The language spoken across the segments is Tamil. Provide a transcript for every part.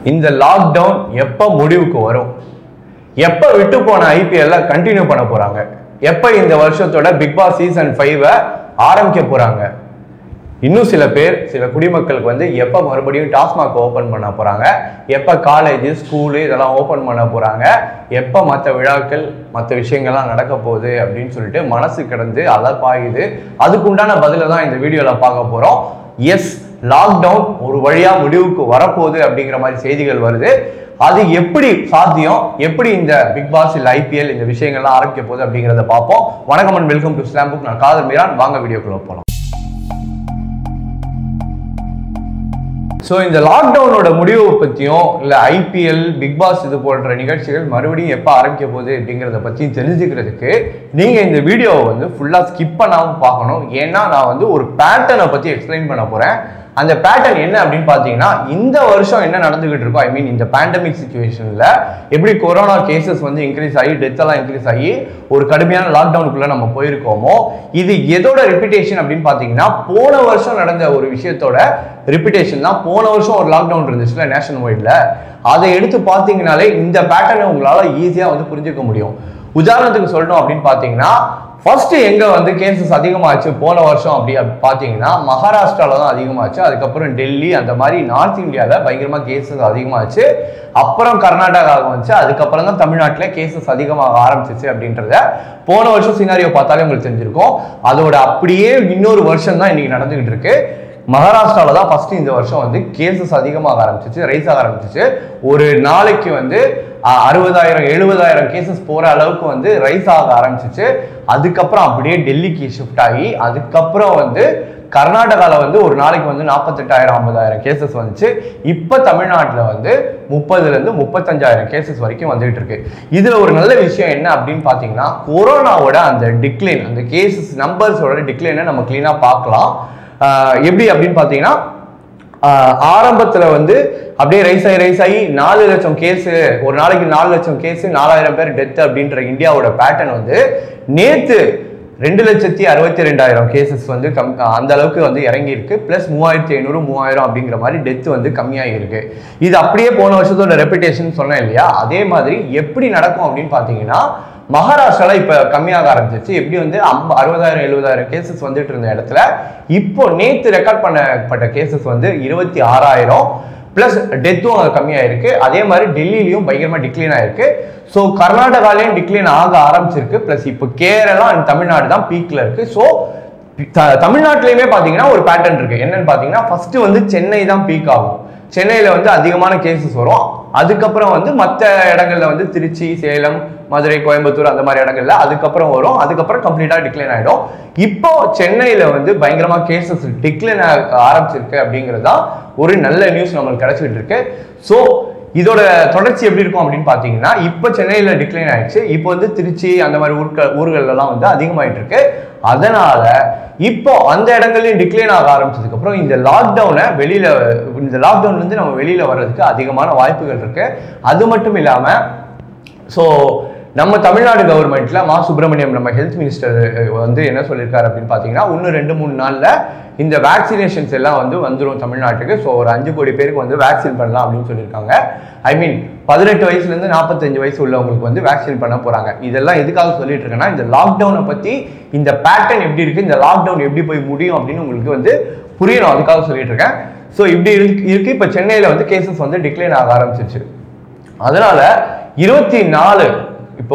இந்த லாக்டவுன் எப்போ முடிவுக்கு வரும் எப்போ விட்டு போன ஐபிஎல்ல கண்டினியூ பண்ண போறாங்க எப்போ இந்த வருஷத்தோட பிக் பாஸ் சீசன் ஃபைவை ஆரம்பிக்க போறாங்க இன்னும் சில பேர் சில குடிமக்களுக்கு வந்து எப்போ மறுபடியும் டாஸ்மாக் ஓப்பன் பண்ண போறாங்க எப்போ காலேஜ் ஸ்கூலு இதெல்லாம் ஓப்பன் பண்ண போறாங்க எப்போ மற்ற விழாக்கள் மற்ற விஷயங்கள்லாம் நடக்க போகுது அப்படின்னு சொல்லிட்டு மனசு கிடந்து அலப்பாயுது அதுக்குண்டான பதிலை தான் இந்த வீடியோவில் பார்க்க போறோம் எஸ் லாக்டவுன் ஒரு வழியா முடிவுக்கு வரப்போகுது அப்படிங்கிற மாதிரி செய்திகள் வருது அது எப்படி சாத்தியம் எப்படி இந்த பிக் பாஸ் இல்ல ஐபிஎல் இந்த விஷயங்கள்லாம் ஆரம்பிக்க போகுது அப்படிங்கிறத பார்ப்போம் வணக்கம் and welcome to slam book நான் காதல் மீரான் வாங்க வீடியோக்குள்ள போகலாம் ஸோ இந்த லாக்டவுனோட முடிவை பற்றியும் இல்லை ஐபிஎல் பிக் பாஸ் இது போன்ற நிகழ்ச்சிகள் மறுபடியும் எப்போ ஆரம்பிக்க போகுது அப்படிங்கிறத பற்றியும் தெரிஞ்சுக்கிறதுக்கு நீங்கள் இந்த வீடியோவை வந்து ஃபுல்லாக ஸ்கிப் பண்ணாமல் பார்க்கணும் ஏன்னா நான் வந்து ஒரு பேட்டர்னை பற்றி எக்ஸ்பிளைன் பண்ண போகிறேன் அந்த பேட்டர்ன் என்ன அப்படின்னு பார்த்தீங்கன்னா இந்த வருஷம் என்ன நடந்துகிட்டு இருக்கோ ஐ மீன் இந்த பேண்டமிக் சுச்சுவேஷனில் எப்படி கொரோனா கேசஸ் வந்து இன்க்ரீஸ் ஆகி டெத் எல்லாம் இன்க்ரீஸ் ஆகி ஒரு கடுமையான லாக்டவுனுக்குள்ள நம்ம போயிருக்கோமோ இது எதோட ரெப்புடேஷன் அப்படின்னு பார்த்தீங்கன்னா போன வருஷம் நடந்த ஒரு விஷயத்தோட ரிப்பிட்டேஷன் தான் போன வருஷம் ஒரு லாக்டவுன் இருந்துச்சுல நேஷனல் வைடில் அதை எடுத்து பார்த்தீங்கனாலே இந்த பேட்டர்னை உங்களால் ஈஸியாக வந்து புரிஞ்சுக்க முடியும் உதாரணத்துக்கு சொல்லணும் அப்படின்னு பார்த்தீங்கன்னா ஃபர்ஸ்ட் எங்க வந்து கேசஸ் அதிகமாச்சு போன வருஷம் அப்படி அப்படி பார்த்தீங்கன்னா மகாராஷ்டிரால தான் அதிகமாச்சு அதுக்கப்புறம் டெல்லி அந்த மாதிரி நார்த் இந்தியாவில் பயங்கரமா கேசஸ் அதிகமாச்சு அப்புறம் கர்நாடகாவுக்கு வந்துச்சு அதுக்கப்புறம் தான் தமிழ்நாட்டில் கேசஸ் அதிகமாக ஆரம்பிச்சிச்சு அப்படின்றத போன வருஷம் சினாரியோ பார்த்தாலே உங்களுக்கு தெரிஞ்சிருக்கும் அதோட அப்படியே இன்னொரு வருஷம் தான் இன்னைக்கு நடந்துகிட்டு இருக்கு மகாராஷ்டிரால தான் ஃபர்ஸ்ட் இந்த வருஷம் வந்து கேசஸ் அதிகமாக ஆரம்பிச்சிச்சு ரைஸ் ஆக ஆரம்பிச்சிச்சு ஒரு நாளைக்கு வந்து அஹ், அறுபதாயிரம் எழுபதாயிரம் கேசஸ் போற அளவுக்கு வந்து ரைஸ் ஆக ஆரம்பிச்சிச்சு அதுக்கப்புறம் அப்படியே டெல்லிக்கு ஷிஃப்ட் ஆகி அதுக்கப்புறம் வந்து கர்நாடகாவில் வந்து ஒரு நாளைக்கு வந்து நாற்பத்தெட்டாயிரம் ஐம்பதாயிரம் கேசஸ் வந்துச்சு இப்போ தமிழ்நாட்டில் வந்து முப்பதுலேருந்து முப்பத்தஞ்சாயிரம் கேசஸ் வரைக்கும் வந்துகிட்டு இருக்கு இதில் ஒரு நல்ல விஷயம் என்ன அப்படின்னு பார்த்தீங்கன்னா கொரோனாவோட அந்த டிக்ளைன் அந்த கேசஸ் நம்பர்ஸோட டிக்ளைனை நம்ம க்ளீனாக பார்க்கலாம் ஆஹ் எப்படி அப்படின்னு பார்த்தீங்கன்னா ஆரம்பத்தில் வந்து அப்படியே ரைஸ் ஆகி ரைஸ் ஆகி நாலு லட்சம் கேஸு ஒரு நாளைக்கு நாலு லட்சம் கேஸு நாலாயிரம் பேர் டெத் அப்படின்ற இந்தியாவோட பேட்டர்ன் வந்து நேத்து ரெண்டு லட்சத்தி அறுபத்தி ரெண்டாயிரம் கேசஸ் வந்து கம் அந்த அளவுக்கு வந்து இறங்கி இருக்கு ப்ளஸ் மூவாயிரத்தி ஐநூறு மூவாயிரம் அப்படிங்கிற மாதிரி டெத் வந்து கம்மியாகி இருக்கு இது அப்படியே போன வருஷத்தோட ரெப்புடேஷன் சொன்னேன் இல்லையா அதே மாதிரி எப்படி நடக்கும் அப்படின்னு பார்த்தீங்கன்னா மகாராஷ்டிரால இப்ப கம்மியாக ஆரம்பிச்சிச்சு எப்படி வந்து ஐம்ப அறுபதாயிரம் எழுபதாயிரம் கேசஸ் வந்துட்டு இருந்த இடத்துல இப்போ நேத்து ரெக்கார்ட் பண்ணப்பட்ட கேசஸ் வந்து இருபத்தி ஆறாயிரம் பிளஸ் டெத்தும் அது கம்மியாயிருக்கு அதே மாதிரி டெல்லியிலையும் பயங்கரமா டிக்ளைன் ஆயிருக்கு ஸோ கர்நாடகாலையும் டிக்ளைன் ஆக ஆரம்பிச்சிருக்கு பிளஸ் இப்போ கேரளா அண்ட் தமிழ்நாடு தான் பீக்ல இருக்கு ஸோ த- தமிழ்நாட்டிலையுமே பார்த்தீங்கன்னா ஒரு பேட்டர்ன் இருக்கு என்னன்னு பார்த்தீங்கன்னா ஃபர்ஸ்ட் வந்து சென்னை தான் பீக் ஆகும் சென்னையில வந்து அதிகமான கேசஸ் வரும் அதுக்கப்புறம் வந்து மற்ற இடங்கள்ல வந்து திருச்சி சேலம் மதுரை கோயம்புத்தூர் அந்த மாதிரி இடங்கள்ல அதுக்கப்புறம் வரும் அதுக்கப்புறம் கம்ப்ளீட்டா டிக்ளைன் ஆயிடும் இப்போ சென்னையில வந்து பயங்கரமா கேசஸ் டிக்ளைன் ஆரம்பிச்சிருக்கு அப்படிங்கிறது தான் ஒரு நல்ல நியூஸ் நம்மளுக்கு கிடைச்சிட்டு இருக்கு ஸோ இதோட தொடர்ச்சி எப்படி இருக்கும் அப்படின்னு பார்த்தீங்கன்னா இப்போ சென்னையில் டிக்ளைன் ஆயிடுச்சு இப்போ வந்து திருச்சி அந்த மாதிரி ஊர்கள் ஊர்கள்லாம் வந்து அதிகமாயிட்டு இருக்கு அதனால இப்போ அந்த இடங்கள்லயும் டிக்ளைன் ஆக ஆரம்பிச்சதுக்கு அப்புறம் இந்த லாக்டவுனை வெளியில இந்த லாக்டவுன்ல இருந்து நம்ம வெளியில வர்றதுக்கு அதிகமான வாய்ப்புகள் இருக்கு அது மட்டும் இல்லாம ஸோ நம்ம தமிழ்நாடு கவர்மெண்ட்ல மா சுப்பிரமணியம் நம்ம ஹெல்த் மினிஸ்டர் வந்து என்ன சொல்லியிருக்காரு அப்படின்னு பார்த்தீங்கன்னா இன்னும் ரெண்டு மூணு நாள்ல இந்த வேக்சினேஷன்ஸ் எல்லாம் வந்து வந்துடும் தமிழ்நாட்டுக்கு ஸோ ஒரு அஞ்சு கோடி பேருக்கு வந்து வேக்சின் பண்ணலாம் அப்படின்னு சொல்லியிருக்காங்க ஐ மீன் பதினெட்டு வயசுலேருந்து நாற்பத்தஞ்சு வயசு உள்ளவங்களுக்கு வந்து வேக்சின் பண்ண போறாங்க இதெல்லாம் எதுக்காக சொல்லிட்டு இருக்கேன்னா இந்த லாக்டவுனை பத்தி இந்த பேட்டர்ன் எப்படி இருக்கு இந்த லாக்டவுன் எப்படி போய் முடியும் அப்படின்னு உங்களுக்கு வந்து புரியணும் அதுக்காக சொல்லிட்டு இருக்கேன் ஸோ இப்படி இருக்கு இருக்கு இப்போ சென்னையில் வந்து கேசஸ் வந்து டிக்ளைன் ஆக ஆரம்பிச்சிருச்சு அதனால இருபத்தி நாலு இப்போ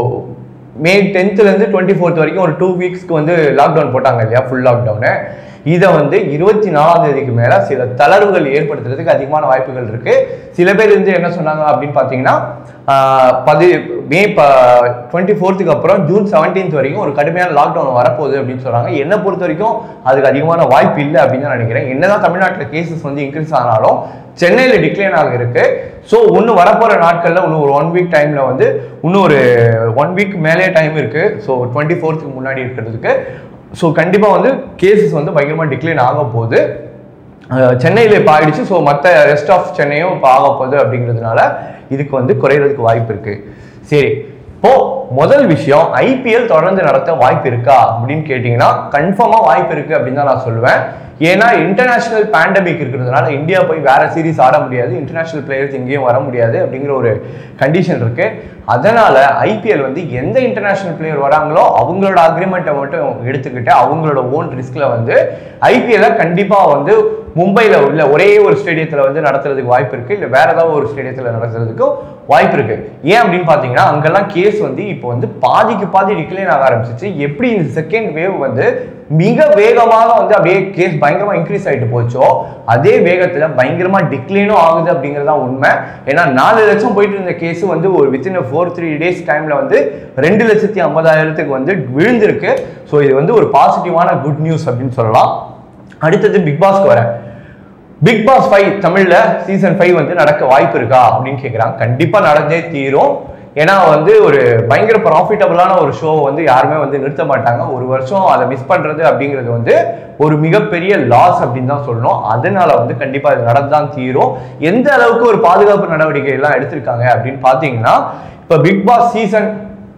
மே டென்த்ல இருந்து டுவெண்ட்டி ஃபோர்த் வரைக்கும் ஒரு டூ வீக்ஸ்க்கு வந்து லாக்டவுன் போட்டாங்க இல்லையா ஃபுல் லாக்டவுனு இதை வந்து இருபத்தி நாலாம் தேதிக்கு மேல சில தளர்வுகள் ஏற்படுத்துறதுக்கு அதிகமான வாய்ப்புகள் இருக்கு சில பேர் வந்து என்ன சொன்னாங்க அப்படின்னு பார்த்தீங்கன்னா ஆஹ், பதி மே டுவெண்ட்டி ஃபோர்த்துக்கு அப்புறம் ஜூன் செவன்டீன்த் வரைக்கும் ஒரு கடுமையான லாக்டவுன் வரப்போகுது அப்படின்னு சொல்றாங்க என்னை பொறுத்த வரைக்கும் அதுக்கு அதிகமான வாய்ப்பு இல்லை அப்படின்னு தான் நினைக்கிறேன் என்னதான் தமிழ்நாட்டில் கேசஸ் வந்து இன்க்ரீஸ் ஆனாலும் சென்னையில் டிக்ளைன் ஆக இருக்கு ஸோ இன்னும் வரப்போகிற நாட்களில் இன்னும் ஒரு ஒன் வீக் டைமில் வந்து இன்னும் ஒரு ஒன் வீக் மேலே டைம் இருக்கு ஸோ டுவெண்ட்டி ஃபோர்த்துக்கு முன்னாடி இருக்கிறதுக்கு ஸோ கண்டிப்பாக வந்து கேசஸ் வந்து பயங்கரமாக டிக்ளைன் ஆக போகுது அஹ் சென்னையில் இப்போ ஆயிடுச்சு ஸோ மற்ற ரெஸ்ட் ஆஃப் சென்னையும் இப்போ ஆக போகுது அப்படிங்கிறதுனால இதுக்கு வந்து குறையிறதுக்கு வாய்ப்பு இருக்கு சரி இப்போ முதல் விஷயம் ஐபிஎல் தொடர்ந்து நடத்த வாய்ப்பு இருக்கா அப்படின்னு கேட்டிங்கன்னா கன்ஃபார்மாக வாய்ப்பு இருக்கு அப்படின்னு தான் நான் சொல்லுவேன் ஏன்னா இன்டர்நேஷனல் பேண்டமிக் இருக்கிறதுனால இந்தியா போய் வேற சீரிஸ் ஆட முடியாது இன்டர்நேஷனல் பிளேயர்ஸ் எங்கேயும் வர முடியாது அப்படிங்கிற ஒரு கண்டிஷன் இருக்கு அதனால ஐபிஎல் வந்து எந்த இன்டர்நேஷனல் பிளேயர் வராங்களோ அவங்களோட அக்ரிமெண்ட்டை மட்டும் எடுத்துக்கிட்டு அவங்களோட ஓன் ரிஸ்க்ல வந்து ஐபிஎல்ல கண்டிப்பா வந்து மும்பையில் உள்ள ஒரே ஒரு ஸ்டேடியத்தில் வந்து நடத்துறதுக்கு வாய்ப்பு இருக்கு இல்லை வேற ஏதாவது ஒரு ஸ்டேடியத்தில் நடத்துறதுக்கும் வாய்ப்பு இருக்கு ஏன் அப்படின்னு பார்த்தீங்கன்னா அங்கெல்லாம் கேஸ் வந்து இப்போ வந்து பாதிக்கு பாதி டிக்ளைன் ஆக ஆரம்பிச்சிச்சு எப்படி இந்த செகண்ட் வேவ் வந்து மிக வேகமாக வந்து அப்படியே கேஸ் பயங்கரமா இன்க்ரீஸ் ஆயிட்டு போச்சோ அதே வேகத்துல பயங்கரமா டிக்ளைனும் ஆகுது அப்படிங்கிறது தான் உண்மை ஏன்னா நாலு லட்சம் போயிட்டு இருந்த கேஸ் வந்து ஒரு வித்தின் ஃபோர் த்ரீ டேஸ் டைம்ல வந்து ரெண்டு லட்சத்தி ஐம்பதாயிரத்துக்கு வந்து விழுந்திருக்கு ஸோ இது வந்து ஒரு பாசிட்டிவான குட் நியூஸ் அப்படின்னு சொல்லலாம் அடுத்தது பிக் பாஸ்க்கு வரேன் பிக் பாஸ் ஃபைவ் தமிழ்ல சீசன் ஃபைவ் வந்து நடக்க வாய்ப்பு இருக்கா அப்படின்னு கேட்குறாங்க கண்டிப்பா நடந்தே தீரும் ஏன்னா வந்து ஒரு பயங்கர ப்ராஃபிட்டபிளான ஒரு ஷோ வந்து யாருமே வந்து நிறுத்த மாட்டாங்க ஒரு வருஷம் அதை மிஸ் பண்றது அப்படிங்கிறது வந்து ஒரு மிகப்பெரிய லாஸ் அப்படின்னு தான் சொல்லணும் அதனால வந்து கண்டிப்பா இது நடந்துதான் தீரும் எந்த அளவுக்கு ஒரு பாதுகாப்பு நடவடிக்கை எல்லாம் எடுத்திருக்காங்க அப்படின்னு பார்த்தீங்கன்னா இப்போ பிக் பாஸ் சீசன்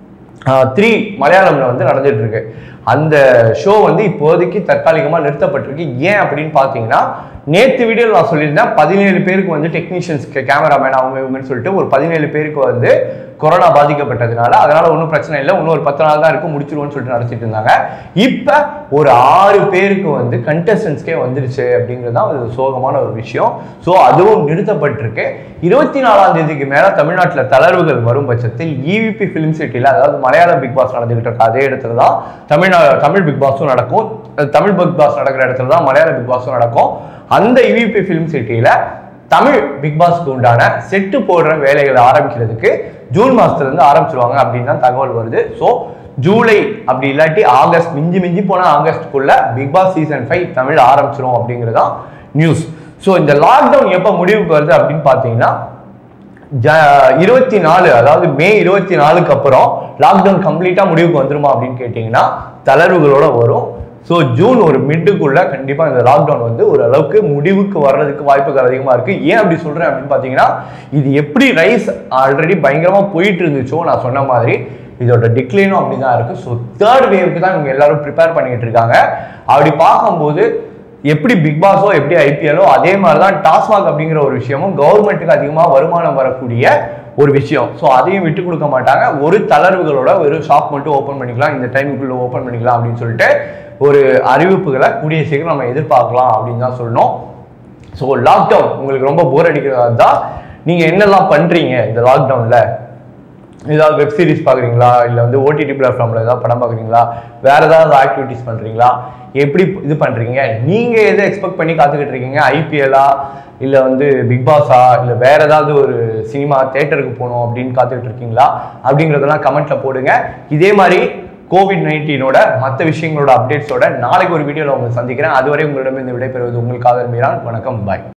த்ரீ மலையாளம்ல வந்து நடந்துட்டு இருக்கு அந்த ஷோ வந்து இப்போதைக்கு தற்காலிகமாக நிறுத்தப்பட்டிருக்கு ஏன் அப்படின்னு பார்த்தீங்கன்னா நேற்று வீடியோவில் நான் சொல்லியிருந்தேன் பதினேழு பேருக்கு வந்து டெக்னீஷியன்ஸ் கேமராமேன் அவங்க இவங்கன்னு சொல்லிட்டு ஒரு பதினேழு பேருக்கு வந்து கொரோனா பாதிக்கப்பட்டதுனால அதனால ஒன்றும் பிரச்சனை இல்லை இன்னும் ஒரு பத்து நாள் தான் இருக்கு முடிச்சிருவோம்னு சொல்லிட்டு நடத்திட்டு இருந்தாங்க இப்போ ஒரு ஆறு பேருக்கு வந்து கண்டஸ்டன்ஸ்க்கே வந்துருச்சு அப்படிங்கிறது தான் ஒரு சோகமான ஒரு விஷயம் ஸோ அதுவும் நிறுத்தப்பட்டிருக்கு இருபத்தி நாலாம் தேதிக்கு மேலே தமிழ்நாட்டில் தளர்வுகள் வரும் பட்சத்தில் இவிபி ஃபிலிம் சிட்டியில் அதாவது மலையாள பிக் பாஸ் நடந்துகிட்டு இருக்க அதே இடத்துல தான் தமிழ்நா தமிழ் பிக் பாஸும் நடக்கும் அஹ் தமிழ் பிக் பாஸ் நடக்கிற இடத்துல தான் மலையாள பிக் பாஸும் நடக்கும் அந்த இவிபி ஃபிலிம் சிட்டியில் தமிழ் பிக் பாஸ்க்கு உண்டான செட்டு போடுற வேலைகளை ஆரம்பிக்கிறதுக்கு ஜூன் மாசத்துல இருந்து ஆரம்பிச்சிருவாங்க அப்படின்னு தான் தகவல் வருது ஸோ ஜூலை அப்படி இல்லாட்டி ஆகஸ்ட் மிஞ்சி மிஞ்சி போனா ஆகஸ்ட்குள்ள big boss season five Tamil ஆரம்பிச்சிரும் அப்படிங்கிறதான் நியூஸ் ஸோ இந்த லாக்டவுன் எப்போ முடிவுக்கு வருது அப்படின்னு பார்த்தீங்கன்னா இருபத்தி நாலு அதாவது மே இருபத்தி நாலுக்கு அப்புறம் லாக்டவுன் கம்ப்ளீட்டா முடிவுக்கு வந்துருமா அப்படின்னு கேட்டிங்கன்னா தளர்வுகளோட வரும் ஸோ ஜூன் ஒரு மிட்டுக்குள்ள கண்டிப்பா இந்த லாக்டவுன் வந்து ஒரு அளவுக்கு முடிவுக்கு வர்றதுக்கு வாய்ப்புகள் அதிகமா இருக்கு ஏன் அப்படி சொல்றேன் அப்படின்னு பார்த்தீங்கன்னா இது எப்படி ரைஸ் ஆல்ரெடி பயங்கரமா போயிட்டு இருந்துச்சோ நான் சொன்ன மாதிரி இதோட டிக்ளைனும் அப்படிதான் இருக்கு ஸோ தேர்ட் வேவுக்கு தான் இவங்க எல்லாரும் ப்ரிப்பேர் பண்ணிட்டு இருக்காங்க அப்படி பார்க்கும்போது எப்படி பிக் பாஸோ எப்படி ஐபிஎல்லோ அதே மாதிரி தான் டாஸ்மாக் அப்படிங்கிற ஒரு விஷயமும் கவர்மெண்ட்டுக்கு அதிகமாக வருமானம் வரக்கூடிய ஒரு விஷயம் ஸோ அதையும் விட்டு கொடுக்க மாட்டாங்க ஒரு தளர்வுகளோட ஒரு ஷாப் மட்டும் ஓப்பன் பண்ணிக்கலாம் இந்த டைமுக்குள்ள ஓப்பன் பண்ணிக்கலாம் அப்படின்னு சொல்லிட்டு ஒரு அறிவிப்புகளை கூடிய சீக்கிரம் நம்ம எதிர்பார்க்கலாம் அப்படின்னு தான் சொல்லணும் ஸோ லாக்டவுன் உங்களுக்கு ரொம்ப போர் அடிக்கிறதா தான் நீங்கள் என்னெல்லாம் பண்ணுறீங்க இந்த லாக்டவுனில் ஏதாவது வெப் சீரிஸ் பார்க்குறீங்களா இல்லை வந்து ஓடிடி பிளாட்ஃபார்மில் ஏதாவது படம் பார்க்குறீங்களா வேறு ஏதாவது ஆக்டிவிட்டீஸ் பண்ணுறீங்களா எப்படி இது பண்ணுறீங்க நீங்கள் எதை எக்ஸ்பெக்ட் பண்ணி காத்துக்கிட்டு இருக்கீங்க ஐபிஎல்லா இல்லை வந்து பிக் பாஸா இல்லை வேற ஏதாவது ஒரு சினிமா தேட்டருக்கு போகணும் அப்படின்னு காத்துக்கிட்டு இருக்கீங்களா அப்படிங்கிறதெல்லாம் கமெண்ட்டில் போடுங்க இதே மாதிரி கோவிட் நைன்டீனோட மற்ற விஷயங்களோட அப்டேட்ஸோட நாளைக்கு ஒரு வீடியோவில் உங்களை சந்திக்கிறேன் அதுவரை உங்களிடம் இந்த விடைபெறுவது உங்களுக்காக மீரான் வணக்கம் பாய்